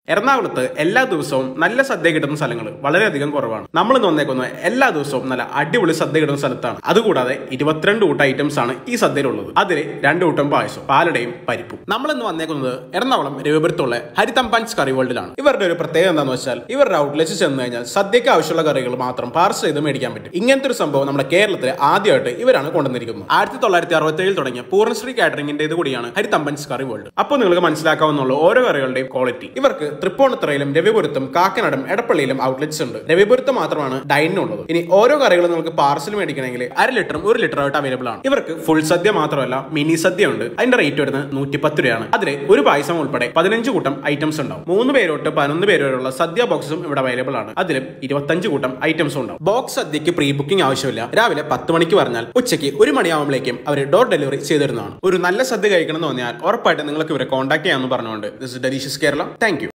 എറണാകുളത്ത് എല്ലാ ദിവസവും നല്ല സദ്യ കിട്ടുന്ന സ്ഥലങ്ങൾ വളരെയധികം കുറവാണ് നമ്മൾ ഇന്ന് വന്നേക്കുന്നത് എല്ലാ ദിവസവും നല്ല അടിപൊളി സദ്യ കിട്ടുന്ന സ്ഥലത്താണ് അതുകൂടാതെ ഇരുപത്തിരണ്ട് കൂട്ടം ഐറ്റംസ് ആണ് ഈ സദ്യയിലുള്ളത് അതിൽ രണ്ട് കൂട്ടം പായസം പാലടയും പരിപ്പും നമ്മൾ ഇന്ന് വന്നേക്കുന്നത് എറണാകുളം രവിപുരത്തുള്ള ഹരിതമ്പാൻസ് കറി വേൾഡിലാണ് ഇവരുടെ ഒരു പ്രത്യേകത എന്താണെന്ന് വെച്ചാൽ ഇവരുടെ ഔട്ട്ലെറ്റ്സ് ചെന്ന് കഴിഞ്ഞാൽ സദ്യക്ക് ആവശ്യമുള്ള കറികൾ മാത്രം പാർസൽ ചെയ്ത് മേടിക്കാൻ പറ്റും ഇങ്ങനത്തെ ഒരു സംഭവം നമ്മുടെ കേരളത്തിൽ ആദ്യമായിട്ട് ഇവരാണ് കൊണ്ടുവന്നിരിക്കുന്നത് ആയിരത്തി തൊള്ളായിരത്തി അറുപത്തി ഏഴിൽ തുടങ്ങിയ പൂർണ്ണശ്രീ കാറ്ററിംഗിന്റെ ഇത് കൂടിയാണ് ഹരിതമ്പൻസ് കറി വേൾഡ് അപ്പോൾ നിങ്ങൾക്ക് മനസ്സിലാക്കാവുന്നുള്ളൂ ഓരോ കറികളുടെയും ക്വാളിറ്റി ഇവർക്ക് തൃപ്പൂണിത്തറയിലും രവിപുരത്തും കാക്കനാടും എടപ്പള്ളിയിലും ഔട്ട്ലെറ്റ്സ് ഉണ്ട് രവിപുരത്ത് മാത്രമാണ് ഡൈനിനുള്ളത് ഇനി ഓരോ കറികളും നിങ്ങൾക്ക് പാർസൽ മേടിക്കണമെങ്കിൽ അര ലിറ്ററും ഒരു ലിറ്റർ ആയിട്ട് അവൈലബിൾ ആണ് ഇവർക്ക് ഫുൾ സദ്യ മാത്രമല്ല മിനി സദ്യ ഉണ്ട് അതിന്റെ റേറ്റ് വരുന്നത് നൂറ്റിപ്പത്ത് രൂപയാണ് അതിൽ ഒരു പായസം ഉൾപ്പെടെ പതിനഞ്ച് കൂട്ടം ഐറ്റംസ് ഉണ്ടാവും മൂന്ന് പേര് തൊട്ട് പതിനൊന്ന് പേര് വരെയുള്ള സദ്യ ബോക്സും ഇവിടെ അവൈലബിൾ ആണ് അതിലും ഇരുപത്തഞ്ച് കൂട്ടം ഐറ്റംസും ഉണ്ടാവും ബോക്സ് സദ്യക്ക് പ്രീ ബുക്കിംഗ് ആവശ്യമില്ല രാവിലെ പത്ത് മണിക്ക് പറഞ്ഞാൽ ഉച്ചയ്ക്ക് ഒരു മണിയാവുമ്പോഴേക്കും അവർ ഡോർ ഡെലിവറി ചെയ്തിരുന്നതാണ് ഒരു നല്ല സദ്യ കഴിക്കണം എന്ന് തോന്നിയാൽ ഉറപ്പായിട്ട് നിങ്ങൾക്ക് ഇവരെ കോൺടാക്ട് ചെയ്യാമെന്ന് പറഞ്ഞുകൊണ്ട് ദിസ് ഡെലീഷ്യസ് കേരള താങ്ക്